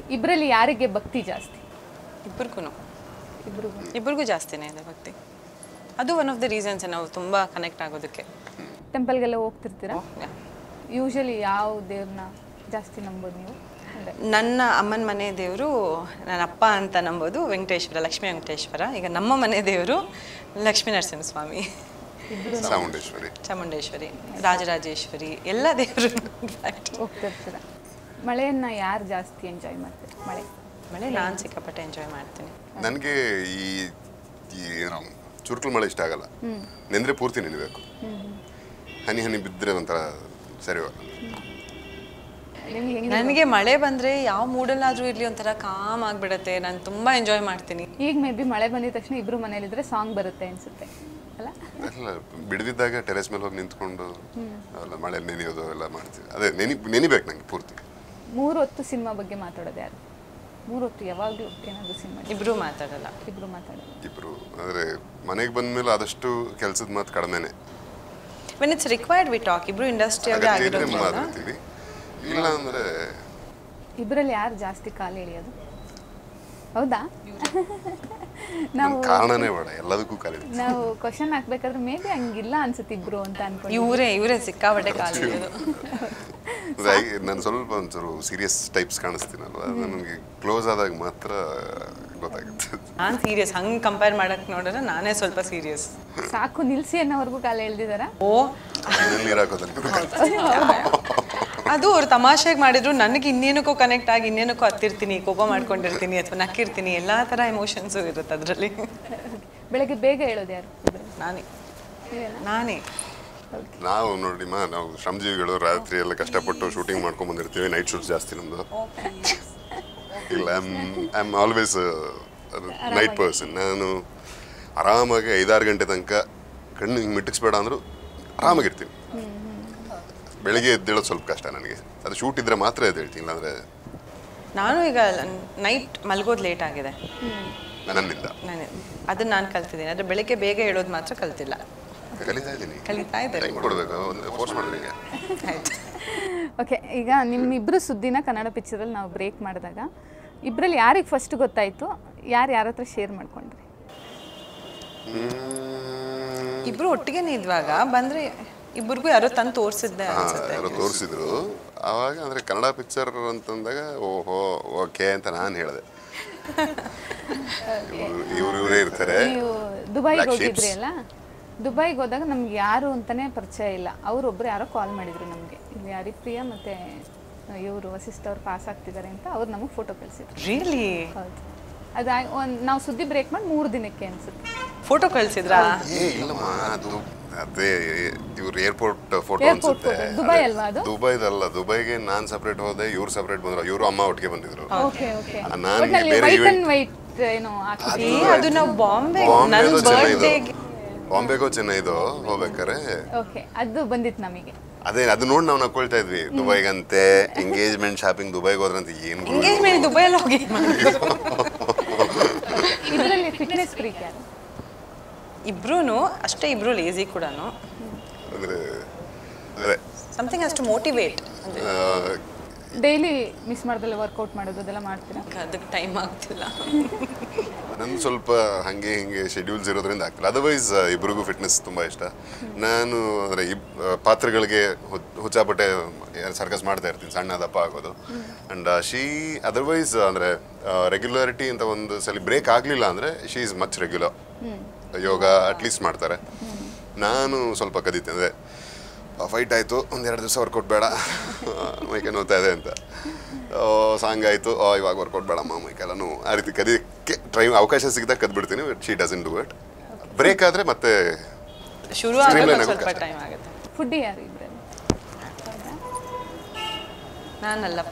ಇಬ್ಬರಲ್ಲಿ ಯಾರಿಗೆ ಭಕ್ತಿ ಜಾಸ್ತಿ ಇಬ್ಬರಿಗೂ ಇಬ್ರಿಗೂ ಇಬ್ಬರಿಗೂ ಜಾಸ್ತಿನೇ ಇದೆ ಭಕ್ತಿ ಅದು ಒನ್ ಆಫ್ ದ ರೀಸನ್ಸ್ ನಾವು ತುಂಬ ಕನೆಕ್ಟ್ ಆಗೋದಕ್ಕೆ ಟೆಂಪಲ್ಗೆಲ್ಲ ಹೋಗ್ತಿರ್ತೀರಾ Yeah. ಯೂಶಲಿ ಯಾವ ದೇವ್ರನ್ನ ಜಾಸ್ತಿ ನಂಬೋದು ನೀವು ಅಂದರೆ ನನ್ನ ಅಮ್ಮನ ಮನೆ ದೇವರು ನನ್ನ ಅಪ್ಪ ಅಂತ ನಂಬೋದು ವೆಂಕಟೇಶ್ವರ ಲಕ್ಷ್ಮೀ ವೆಂಕಟೇಶ್ವರ ಈಗ ನಮ್ಮ ಮನೆ ದೇವರು ಲಕ್ಷ್ಮೀ ನರಸಿಂಹಸ್ವಾಮಿ ಚಾಮುಂಡೇಶ್ವರಿ ಚಾಮುಂಡೇಶ್ವರಿ ರಾಜರಾಜೇಶ್ವರಿ ಎಲ್ಲ ದೇವರು ಇನ್ಫ್ಯಾಕ್ಟ್ ಹೋಗ್ತಿರ್ತೀರಾ ಮಳೆಯನ್ನ ಯಾರು ಜಾಸ್ತಿ ಎಂಜಾಯ್ ಮಾಡ್ತಾರೆ ಮಳೆ ಮಳೆ ನಾನು ಸಿಕ್ಕಾಪಟ್ಟೆ ಎಂಜಾಯ್ ಮಾಡ್ತೀನಿ ನನಗೆ ಈ ಈ ಏನು ಚುರುಕಲು ಮಳೆ ಇಷ್ಟ ಆಗಲ್ಲ ನೆಂದ್ರೆ ಪೂರ್ತಿ ನೆನಬೇಕು ಹನಿ ಹನಿ ಬಿದ್ದರೆ ಒಂಥರ ಸರಿ ಹೋಗಲ್ಲ ನಿಮ್ಗೆ ಹೆಂಗೆ ನನಗೆ ಮಳೆ ಬಂದರೆ ಯಾವ ಮೂಡಲ್ಲಾದರೂ ಇರಲಿ ಒಂಥರ ಕಾಮ್ ಆಗಿಬಿಡತ್ತೆ ನಾನು ತುಂಬ ಎಂಜಾಯ್ ಮಾಡ್ತೀನಿ ಈಗ ಮೇ ಬಿ ಮಳೆ ಬಂದಿದ ತಕ್ಷಣ ಇಬ್ರು ಮನೇಲಿದ್ರೆ ಸಾಂಗ್ ಬರುತ್ತೆ ಅನ್ಸುತ್ತೆ ಅಲ್ಲ ಅಲ್ಲ ಬಿಡದಿದ್ದಾಗ ಟೆರೆಸ್ ಮೇಲೆ ಹೋಗಿ ನಿಂತ್ಕೊಂಡು ಅವೆಲ್ಲ ಮಳೆ ನೆನೆಯೋದು ಎಲ್ಲ ಮಾಡ್ತೀವಿ ಅದೇ ನೆನಿ ನೆನಿಬೇಕು ನಂಗೆ ಪೂರ್ತಿ ಮೂರು ಹೊತ್ತು ಸಿನಿಮಾ ಬಗ್ಗೆ ಮಾತಾಡೋದು ಯಾರು ಮೂರು ಹೊತ್ತು ಯಾವಾಗಲೂ ಏನಾದರೂ ಸಿನಿಮಾ ಇಬ್ಬರೂ ಮಾತಾಡಲ್ಲ ಇಬ್ರು ಮಾತಾಡೋದು ಇಬ್ರು ಅಂದರೆ ಮನೆಗೆ ಬಂದ್ಮೇಲೆ ಆದಷ್ಟು ಕೆಲಸದ ಮಾತು ಕಡಿಮೆನೆ when it's required we talk ಇಬ್ರು ಇಂಡಸ್ಟ್ರಿಯಾಗೆ ಅಗತ್ಯ ಇದ್ರೆ ಆಗಿರೋದ್ರಿಂದ ಮಾತಾಡ್ತೀವಿ ಇಲ್ಲ ಅಂದರೆ ಇಬ್ಬರಲ್ಲಿ ಯಾರು ಜಾಸ್ತಿ ಕಾಲು ಎಳೆಯೋದು ಹೌದಾ ನಾವು ನನ್ನ ಕಾರಣನೇ ಬೇಡ ಎಲ್ಲದಕ್ಕೂ ಕಾಲಿದೆ ನಾವು ಕ್ವಶನ್ ಹಾಕ್ಬೇಕಾದ್ರೆ ಮೇ ಬಿ ಹಂಗಿಲ್ಲ ಅನ್ಸುತ್ತೆ ಇಬ್ರು ಅಂತ ಅನ್ಕೊಂಡು ಇವರೇ ಇವರೇ ಸಿಕ್ಕಾಪಟ್ಟೆ ಕಾಲು ನಾನು ಸ್ವಲ್ಪ ಒಂಚೂರು ಸೀರಿಯಸ್ ಟೈಪ್ಸ್ ಕಾಣಿಸ್ತೀನಲ್ವ ಅದು ನನಗೆ ಕ್ಲೋಸ್ ಆದಾಗ ಮಾತ್ರ ಗೊತ್ತಾಗುತ್ತೆ ನಾನು ಸೀರಿಯಸ್ ಹಂಗೆ ಕಂಪೇರ್ ಮಾಡಕ್ ನೋಡಿದ್ರೆ ನಾನೇ ಸ್ವಲ್ಪ ಸೀರಿಯಸ್ ಸಾಕು ನಿಲ್ಸಿ ಅನ್ನೋವರೆಗೂ ಕಾಲು ಎಳ್ದಿದಾರ ಓ ನೀರಲ್ಲಿ ನೀರು ಹಾಕೋದಲ್ಲಿ ಗೊತ್ತಾಗುತ್ತೆ ಅದು ಅವ್ರು ತಮಾಷೆಗೆ ಮಾಡಿದ್ರು ನನಗೆ ಇನ್ನೇನಕ್ಕೂ ಕನೆಕ್ಟ್ ಆಗಿ ಇನ್ನೇನಕ್ಕೂ ಹತ್ತಿರ್ತೀನಿ ಕೋಪ ಮಾಡ್ಕೊಂಡಿರ್ತೀನಿ ಅಥವಾ ನಕ್ಕಿರ್ತೀನಿ ಎಲ್ಲ ಥರ ಎಮೋಷನ್ಸು ಇರುತ್ತೆ ಅದರಲ್ಲಿ ಬೆಳಗ್ಗೆ ಬೇಗ ಹೇಳೋದು ಯಾರು ಇಬ್ರಲ್ಲಿ? ನಾನೇ ನೀವೇನಾ? ನಾನೇ ನಾವು ನೋಡಿ ಮಾ ನಾವು ಶ್ರಮಜೀವಿಗಳು ರಾತ್ರಿ ಎಲ್ಲ ಕಷ್ಟಪಟ್ಟು ಶೂಟಿಂಗ್ ಮಾಡ್ಕೊಂಡ್ ಬಂದಿರ್ತೀವಿ ನೈಟ್ ಶೂಟ್ಸ್ ಜಾಸ್ತಿ ನಮ್ದು ಇಲ್ಲ I am always night person ನಾನು ಆರಾಮಾಗಿ ಐದಾರು ಗಂಟೆ ತನಕ ಕಣ್ಣು ಹಿಂಗೆ ಮಿಟ್ಟಿಸ್ಬೇಡ ಅಂದ್ರು ಆರಾಮಾಗಿರ್ತೀನಿ ಬೆಳಿಗ್ಗೆ ಎದ್ದೇಳೋದು ಸ್ವಲ್ಪ ಕಷ್ಟ ನನಗೆ ಅದು ಶೂಟ್ ಇದ್ರೆ ಮಾತ್ರ ಎದ್ದೇಳ್ತೀನಿ ಇಲ್ಲಾಂದ್ರೆ ನಾನು ಈಗ ನೈಟ್ ಮಲ್ಗೋದು ಲೇಟ್ ಆಗಿದೆ ನನ್ನಿಂದ ನಾನು ಅದನ್ನ ನಾನು ಕಲ್ತಿದ್ದೀನಿ ಆದರೆ ಬೆಳಿಗ್ಗೆ ಬೇಗ ಹೇಳೋದು ಮಾತ್ರ ಕಲ್ತಿಲ್ಲ ಕಲಿತಾ ಇದ್ದೀನಿ ಕಲಿತಾ ಇದ್ದಾರೆ ಟೈಮ್ ಕೊಡಬೇಕು ಒಂದು ಫೋರ್ಸ್ ಮಾಡಿದ್ರೆ ಆಯ್ತು ಓಕೆ ಈಗ ನಿಮ್ಮಿಬ್ರು ಸುದ್ದಿನ ಕನ್ನಡ ಪಿಕ್ಚರಲ್ಲಿ ನಾವು ಬ್ರೇಕ್ ಮಾಡಿದಾಗ ಇಬ್ಬರಲ್ಲಿ ಯಾರಿಗೆ ಫಸ್ಟ್ ಗೊತ್ತಾಯಿತು ಯಾರು ಯಾರ ಹತ್ರ ಶೇರ್ ಮಾಡ್ಕೊಂಡ್ರಿ ಇಬ್ರು ಒಟ್ಟಿಗೆನೇ ಇದ್ವಾಗ ಬಂದ್ರೆ ಇಬ್ಬರಿಗೂ ಯಾರೋ ತಂದು ತೋರಿಸಿದ್ದೆ ಅನ್ಸುತ್ತೆ ಯಾರೋ ತೋರಿಸಿದ್ರು ಆವಾಗ ಅಂದ್ರೆ ಕನ್ನಡ ಪಿಕ್ಚರ್ ಅಂತಂದಾಗ ಓಹೋ ಓಕೆ ಅಂತ ನಾನು ಹೇಳಿದೆ ಇವ್ರು ಇವರೇ ಇರ್ತಾರೆ ನೀವು ದುಬೈಗೆ Black sheeps. ಹೋಗಿದ್ರಿ ಅಲ್ಲ ದುಬೈಗೆ ಹೋದಾಗ ನಮ್ಗೆ ಯಾರು ಅಂತಾನೆ ಪರಿಚಯ ಇಲ್ಲ ಅವರೊಬ್ರು ಯಾರೋ ಕಾಲ್ ಮಾಡಿದ್ರು ನಮಗೆ ಇಲ್ಲಿ ಹರಿಪ್ರಿಯ ಮತ್ತೆ ಇವರು ವಸಿಷ್ಠ ಅವ್ರು ಪಾಸ್ ಆಗ್ತಿದ್ದಾರೆ ಅಂತ ಅವ್ರು ನಮಗೆ ಫೋಟೋ ಕಳಿಸಿದ್ರು ರಿಯಲಿ ಹೌದು ಅದು ಒಂದು ನಾವು ಸುದ್ದಿ ಬ್ರೇಕ್ ಮಾಡಿ ಮೂರು ದಿನಕ್ಕೆ ಅನ್ಸುತ್ತೆ ಫೋಟೋ ಕಳಿಸಿದ್ರಾ ಏ ಇಲ್ಲಮ್ಮ ಅದು ಅದೇ ಇವ್ರು ಏರ್ಪೋರ್ಟ್ ಫೋಟೋ Airport ಅನ್ಸುತ್ತೆ photo. ದುಬೈ ಅಲ್ವಾ ಅದು? ದುಬೈದಲ್ಲ ದುಬೈಗೆ ನಾನ್ ಸಪ್ರೇಟ್ ಹೋದೆ ಇವ್ರು ಸಪ್ರೇಟ್ ಬಂದ್ರು ಇವರು ಅಮ್ಮ ಒಟ್ಟಿಗೆ ಬಂದಿದ್ರು ಓಕೆ ಓಕೆ ಆ, ನಾನ್ ಒಟ್ನಲ್ಲಿ ಬೇರೆ ವೈಟ್ event- ಅಂಡ್ ವೈಟ್ ಏನೋ ಹಾಕಿದ್ರಿ ಏ ಅದು ನಾವು ಬಾಂಬೆ ನನ್ನ ಬಾಂಬೆಗೋ ಚೆನ್ನೈದು ಬರ್ಡೇಗೆ ಬಾಂಬೆಗೋ ಚೆನ್ನೈದು ಹೋಗ್ಬೇಕಾರೆ ಓಕೆ ಅದು ಬಂದಿತ್ತು ನಮಗೆ ಅದೇ ಅದು ನೋಡಿ ನಾವು ನಕ್ಕೊಳ್ತಾ ಇದ್ವಿ ದುಬೈಗಂತೆ ಎಂಗೇಜ್ಮೆಂಟ್ ಶಾಪಿಂಗ್ ದುಬೈಗೆ ಹೋದ್ರಂತೆ ಏನ್ ಗುರು? ಎಂಗೇಜ್ಮೆಂಟ್ ದುಬೈಯಲ್ಲಿ ಹೋಗಿ ಇದರಲ್ಲಿ ಫಿಟ್ನೆಸ್ ಫ್ರೀಕ್ ಯಾರು ಇಬ್ರು ಅಷ್ಟೇ ಇಬ್ರು ಲೇಸಿ ಕೂಡ ಅಂದ್ರೆ ಅದೇ ಸಮಥಿಂಗ್ ಹ್ಯಾಸ್ ಟು ಮೋಟಿವೇಟ್ ಅಂದ್ರೆ ಆ, ಡೈಲಿ ಮಿಸ್ ಮಾಡ್ದಲ್ಲ ವರ್ಕೌಟ್ ಮಾಡೋದು ಅದೆಲ್ಲ ಮಾಡ್ತೀರಾ ಅದಕ್ಕೆ ಟೈಮ್ ಆಗ್ತಿಲ್ಲ ನಂದು ಸ್ವಲ್ಪ ಹಾಗೆ ಹಿಂಗೆ ಶೆಡ್ಯೂಲ್ಸ್ ಇರೋದ್ರಿಂದ ಆಗ್ತಿಲ್ಲ ಅದರ್ವೈಸ್ ಇಬ್ರಿಗೂ ಫಿಟ್ನೆಸ್ ತುಂಬ ಇಷ್ಟ ನಾನು ಅಂದರೆ ಇಬ್ ಆ, ಪಾತ್ರಗಳಿಗೆ ಹುಚ್- ಹುಚ್ಚಾಪಟ್ಟೆ ಸರ್ಕಸ್ ಮಾಡ್ತಾ ಇರ್ತೀನಿ ಸಣ್ಣ ದಪ್ಪ ಆಗೋದು ಆ್ಯಂಡ್ ಶೀ ಅದರ್ವೈಸ್ ಅಂದರೆ ರೆಗ್ಯುಲಾರಿಟಿ ಅಂತ ಒಂದು ಸಲ ಬ್ರೇಕ್ ಆಗಲಿಲ್ಲ ಅಂದರೆ she is much regular yoga at least ಮಾಡ್ತಾರೆ ನಾನು ಸ್ವಲ್ಪ ಕದೀತೀನಿ ಅಂದರೆ ಫೈಟ್ ಆಯಿತು ಒಂದೆರಡು ದಿವಸ ವರ್ಕೌಟ್ ಬೇಡ ಮೈಕೆ ನೋವ್ತಾ ಇದೆ ಅಂತ ಸಾಂಗ್ ಆಯಿತು ಇವಾಗ ವರ್ಕೌಟ್ ಬೇಡಮ್ಮ ಮೈಕೆಲ್ಲ ನೋವು ಆ ರೀತಿ ಕದಿಯಕ್ಕೆ ಟ್ರೈ ಅವಕಾಶ ಸಿಗದಾಗ ಕದ್ಬಿಡ್ತೀನಿ she doesn't do it break ಆದರೆ ಮತ್ತೆ ಶುರು Streamline ಆಗಕ್ಕೆ ಆಗೋದು ಸ್ವಲ್ಪ ಕಷ್ಟ. ಟೈಮ್ ಆಗುತ್ತೆ ಫುಡ್ಡಿ ಯಾರು ಇಬ್ಬರಲ್ಲಿ ನಾನಲ್ಲಪ್ಪ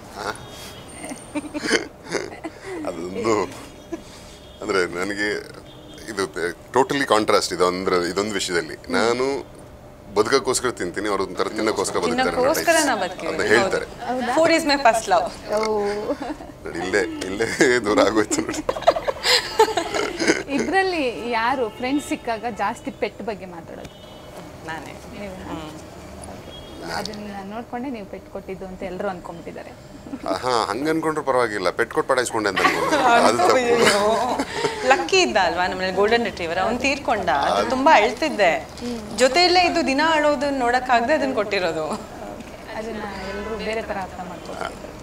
ಅದೊಂದು ಅಂದರೆ ನನಗೆ ಇದು ಟೋಟಲಿ ಕಾಂಟ್ರಾಸ್ಟ್ ಇದು ಅಂದ್ರೆ ಇದೊಂದು ವಿಷಯದಲ್ಲಿ ನಾನು ಬದುಕಕ್ಕೋಸ್ಕರ ತಿಂತೀನಿ ಅವ್ರು ಒಂಥರ ತಿನ್ನಕ್ಕೋಸ್ಕರ ಬದುಕ್ತಾರೆ ಅನ್ನೋ ತಿನ್ನಕ್ಕೋಸ್ಕರ types. ನಾ ಅದನ್ನ ಹೇಳ್ತಾರೆ for is my first love ನೋಡಿ ಇಲ್ಲೇ ಇಲ್ಲೇ ದೂರ ಆಗೋಯ್ತು ನೋಡಿ ಇಬ್ಬರಲ್ಲಿ ಯಾರು ಫ್ರೆಂಡ್ಸ್ ಸಿಕ್ಕಾಗ ಜಾಸ್ತಿ ಪೆಟ್ ಬಗ್ಗೆ ಮಾತಾಡೋದು ನಾನೇ ನೀವು ಅದನ್ನ ನೋಡ್ಕೊಂಡೆ ನೀವು ಪೆಟ್ಟು ಕೊಟ್ಟಿದ್ದು ಅಂತ ಎಲ್ಲರೂ ಅನ್ಕೊಂಬಿಟ್ಟಿದ್ದಾರೆ ಹಾ ಹಂಗ ಅನ್ಕೊಂಡ್ರು ಪರವಾಗಿಲ್ಲ ಪೆಟ್ ಕೊಟ್ಟು ಪಡಾಯಿಸ್ಕೊಂಡೆ ಅಂತ ಅನ್ಕೊಂಡೆ. ಅದು ತಪ್ಪು ಲಕ್ಕಿ ಇದ್ದ ಅಲ್ವಾ ನಮ್ಮಲ್ಲಿ ಗೋಲ್ಡನ್ ರಿಟ್ರೀವರ್ ಅವ್ನು ತೀರ್ಕೊಂಡ ಅದು ತುಂಬಾ ಅಳ್ತಿದ್ದೆ ಜೊತೆಯಲ್ಲೇ ಇದು ದಿನ ಅಳೋದನ್ನ ನೋಡಕ್ಕಾಗದೆ ಅದನ್ನ ಕೊಟ್ಟಿರೋದು ಅದನ್ನ ಎಲ್ಲರೂ ಬೇರೆ ಥರ ಅರ್ಥ ಮಾಡ್ಕೊತಾರೆ